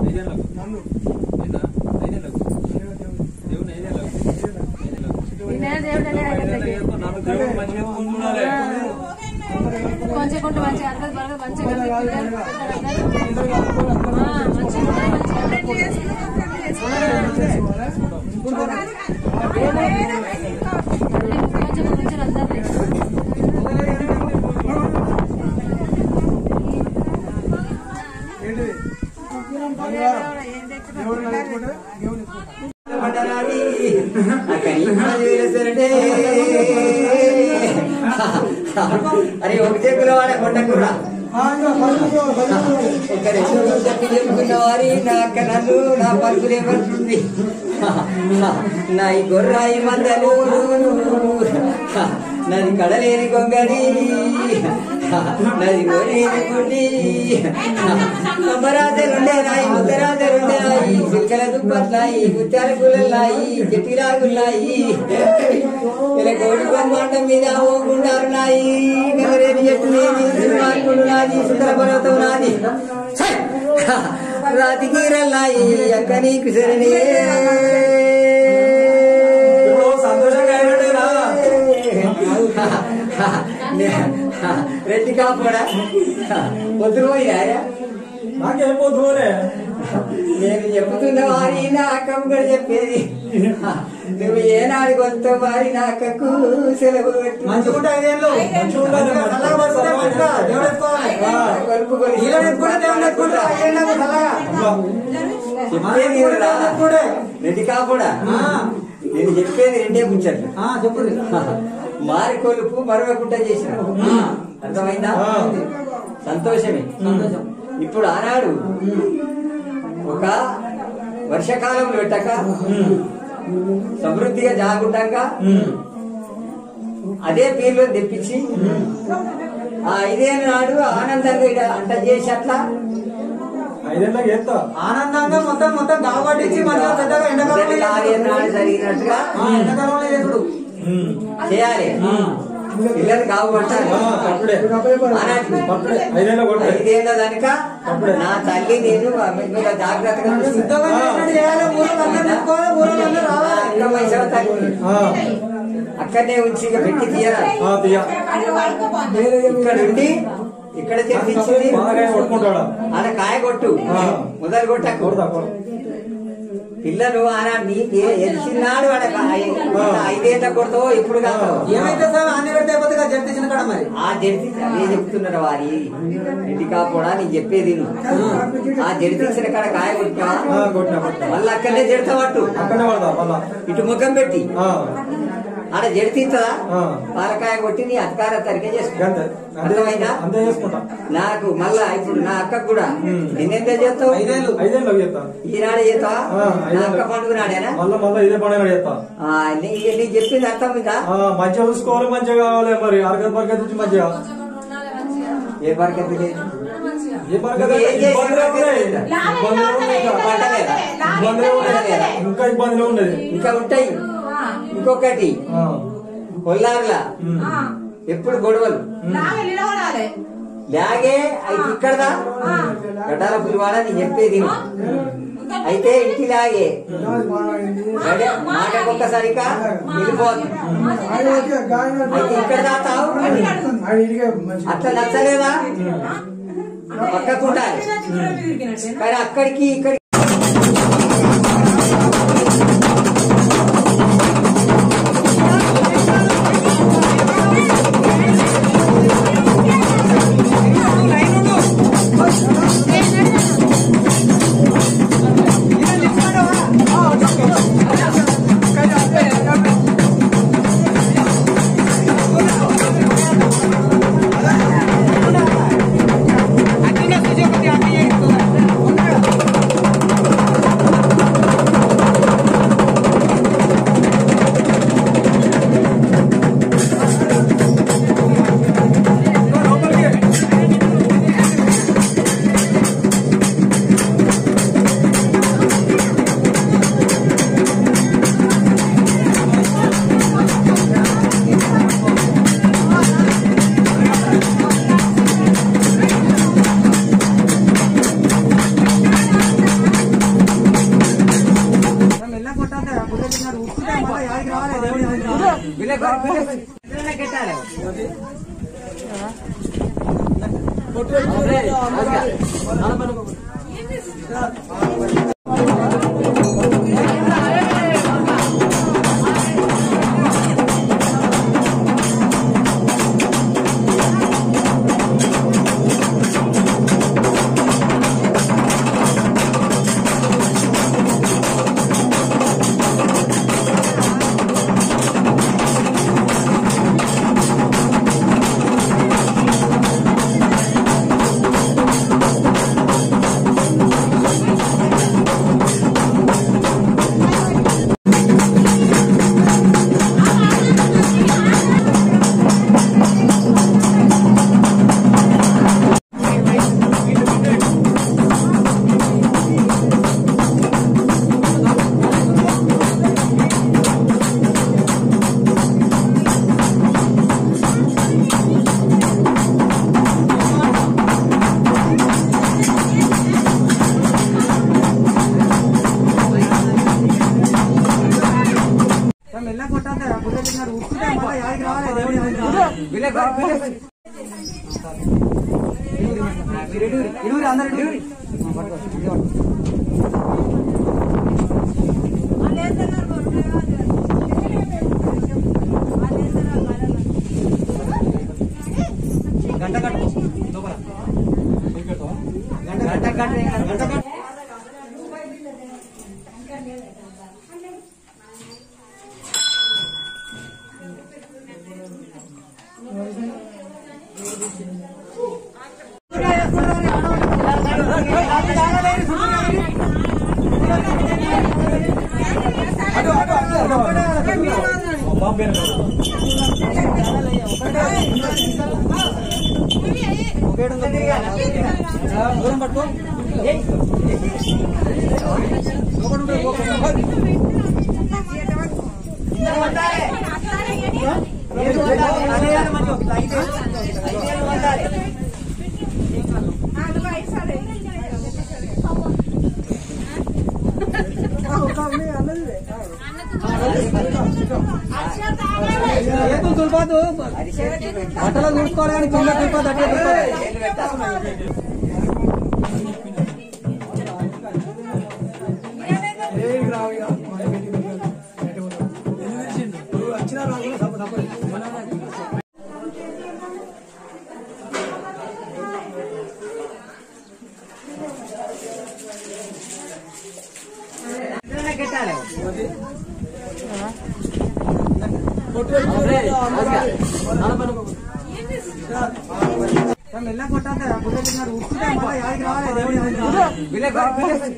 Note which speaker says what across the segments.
Speaker 1: ఐదేళ్ళకు
Speaker 2: నన్ను
Speaker 1: నిన్న ఐదేళ్ళకు దేవుని ఐదేళ్ళకు ఐదేళ్ళకు
Speaker 3: నిన్న దేవుడు అనే
Speaker 1: ఐదేళ్ళకి చేసుకో, నాకు దేవుడు మంచిగా చూడాలి
Speaker 3: కొంచెం కొంచెం మంచిగా అందరు బాగా మంచిగా పిల్లలు అందరూ ఆ, మంచిగా ఉండాలి, మంచిగా కొంచెం కొంచెం అందరు
Speaker 2: ఏంటిది బంగారం దేవుడు నడుచుకుంటే దేవుడు ఎత్తుకుంటా
Speaker 4: అరే ఒక చెక్కుల వాడ కొండ కూడా
Speaker 2: ఆ, ఇంకా పలుకు, పలుకు.
Speaker 4: ఒక రెండు చెప్పి చెప్పుకున్న వారి నా అక్క నన్ను నా పలుకులు ఏమంటుంది నా ఈ గొర్రాయి మందలు నాది కడలేని గొంగడి నాది గోలేని గుడ్డి కంబరాజలుండే నాయి ముద్దరాజలుండే నాయి సిల్కల దుప్పట్లాయి ముత్యాల గుళ్ళలాయి చెట్టిరాగుల్లాయి ఇలా కోడి బ్రహ్మాండ మీద ఓ గుండారు నాయి గలరేని చెట్టు లేని మార్కులు నాది సుందర పర్వతం నాది ఛై! రాతి గీరల్లాయి అక్క నీకు శరణి
Speaker 1: ఇప్పుడు సంతోషంగా అయినట్టేనా
Speaker 4: రెడ్డి కాపోడా పొద్దున పోయారా
Speaker 1: నాకేం పోతులే
Speaker 4: నేను చెప్తున్న వారి నా అక్కమ్మ కూడా చెప్పేది నువ్వు ఏనాడు కొంత వారి నా అక్కకు సెలవు పెట్టు
Speaker 5: మంచిగుంటే ఐదేళ్ళు మంచిగా చల్లగా పడుకుంటే మంచిగా దేవుడు ఎత్తుకోవాలి
Speaker 4: కొలుపు కొలి
Speaker 5: ఈయన ఎత్తుకుంటే దేవుడు ఎత్తుకుంటే ఐదేళ్ళు చల్లగా
Speaker 4: చెప్పేది వినరా? రెడ్డి కాపోడా నేను చెప్పేది రెండే ముచ్చట్లు
Speaker 5: ఆ, చెప్పుర్రి
Speaker 4: మారి కొలుపు మరవకుండా చేసిన అర్థమైందా సంతోషమే
Speaker 5: సంతోషం
Speaker 4: ఇప్పుడు ఆనాడు ఒక వర్షాకాలంలో పెట్టక సమృద్ధిగా జాగుండగా అదే పీర్లో తెప్పించి ఆ ఐదేళ్ళ నాడు ఆనందంగా ఈడ అంట చేసి అట్లా
Speaker 1: ఐదేళ్ళకి చేస్తా
Speaker 5: ఆనందంగా మొత్తం మొత్తం గాబట్టించి మంచిగా పెద్దగా ఎండాకాలంలో
Speaker 4: ఆరేళ్ళ నాడు జరిగినట్టుగా
Speaker 5: ఆ, ఎండాకాలంలో చేసుడు
Speaker 4: చేయాలి పిల్లలు కావు పట్టాలి
Speaker 1: అప్పుడే
Speaker 4: ఆనాటికి
Speaker 1: అప్పుడే ఐదేళ్ళ కొట్టే
Speaker 4: ఐదేళ్ల కనుక నా తల్లి నేను మీద జాగ్రత్తగా చూసుకుంటా.
Speaker 5: సిద్ధంగా చేసినట్టు చేయాలి ఊరోళ్ళు అందరూ పెట్టుకోవాలి ఊరోళ్ళు అందరూ రావాలి
Speaker 4: అక్క మైసవ తల్లి అక్కడనే ఉంచి ఇక పెట్టి తీయరా
Speaker 1: తీయ
Speaker 4: ఇక్కడ ఉండి ఇక్కడ తెప్పించింది
Speaker 1: బాగా కొట్టుకుంటాడా
Speaker 4: ఆడ కాయ కొట్టు
Speaker 1: ఆ.
Speaker 4: మొదలు కొట్టకు
Speaker 1: కొడతా కొడతా.
Speaker 4: పిల్లలు ఆనా నీకు ఎలిచినాడు ఆడ కాయ ఐదేళ్ళ కొడతావో ఇప్పుడు కాదు
Speaker 5: ఏమైతే సార్ అన్ని పెడితే అయిపోతే కదా జడ్ తెచ్చిన కాడ మరి
Speaker 4: ఆ జడితి అదే చెప్తున్నారు వారి ఇంటి కాపోడా నేను చెప్పేది విను. ఆ జడితి ఇచ్చిన కాడ కాయ కొట్టావా
Speaker 1: ఆ, కొట్టినా కొట్టినా
Speaker 4: మళ్ళీ అక్కడనే జడతా పట్టు
Speaker 1: అక్కడనే పడతా మళ్ళా
Speaker 4: ఇటు ముఖం పెట్టి
Speaker 1: ఆ,
Speaker 4: ఆడ జడి తీస్తుందా
Speaker 1: ఆ.
Speaker 4: పాలకాయ కొట్టి నీ అధికార తరిగే చేసుకో
Speaker 1: అంతే అంతే
Speaker 4: అర్థమైందా
Speaker 1: అంతే చేసుకుంటా
Speaker 4: నాకు మళ్ళా ఇప్పుడు నా అక్కకు కూడా నిన్నెంత చేస్తావు
Speaker 5: ఐదేళ్ళు
Speaker 1: ఐదేళ్ళకి చేస్తా
Speaker 4: ఈనాడు చేస్తావా
Speaker 1: ఆ,
Speaker 4: నా
Speaker 1: ఐదేళ్ళు.
Speaker 4: అక్క పండుగ నాడేనా
Speaker 1: మళ్ళా మళ్ళా ఇదే పండుగ చేస్తా
Speaker 4: ఆ, నీ నీకు చెప్పింది అర్థం ఉందా
Speaker 1: ఆ, మంచిగా చూసుకోవాలి మంచిగా కావాలి మరి అరగత బరగత నుంచి మంచిగా
Speaker 3: ఉండాలి మంచిగా
Speaker 4: ఏ బరకతి లేదు
Speaker 3: మంచిగా
Speaker 1: ఏ బరగత
Speaker 4: ఏం చేసి
Speaker 1: ఇబ్బందులే ఉన్నాయి ఇబ్బందులే ఉన్నాయి ఇంకా.
Speaker 4: పట్టలేదా
Speaker 1: ఇబ్బందులే ఉన్నాయి ఇంకా ఇబ్బందులే ఉన్నది
Speaker 4: ఇంకా ఉంటాయి ఇంకొకటి
Speaker 1: ఆ,
Speaker 4: కొల్లారులా
Speaker 1: ఉమ్.
Speaker 4: ఎప్పుడు గొడవలు లాగే అయితే ఇక్కడదా గడ్డాల పులివాడ నేను చెప్పేది విను. అయితే ఇంటి లాగే గడి మాటకు ఒక్కసారిగా వెళ్ళిపోతుంది అయితే ఇక్కడ దాతావు అని అట్లా నచ్చలేదా పక్కకు ఉండాలి కానీ అక్కడికి ఇక్కడికి
Speaker 5: అక్కడ
Speaker 2: మెల్ల కొట్టాలి బుల్లెట్ తిన్నారు ఉప్పుతే మళ్ళీ యాడికి రావాలి దేవుడి ఇరువురి అందరు ఇరువురి గంట కట్టు లోపల గంట గంట కట్టు గంట కట్టు దూరం పట్టుకో లోపల ఉంటుంది, లోపల. చేతులు తుడిపోద్దు బట్టలు తుడుచుకోవాలి కానీ కింద తుడిపోద్దు అట్లే తుడిపోద్దు మెల్ల కొట్టాలి బుల్లెట్ తిన్నారు ఉప్పుతే మళ్ళీ యాడికి రావాలి దేవుడి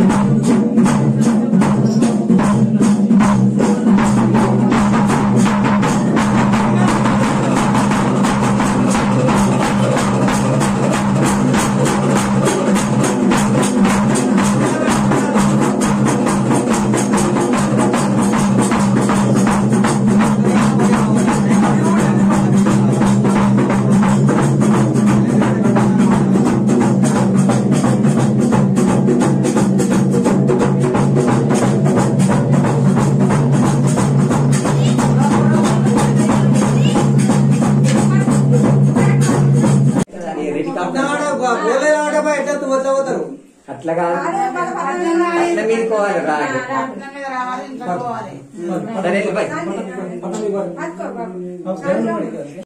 Speaker 4: అట్లా కాదు అట్లా మీరు పోవాలి రాదు సరే వెళ్ళిపోయి
Speaker 1: పట్టణం ఇవ్వాలి.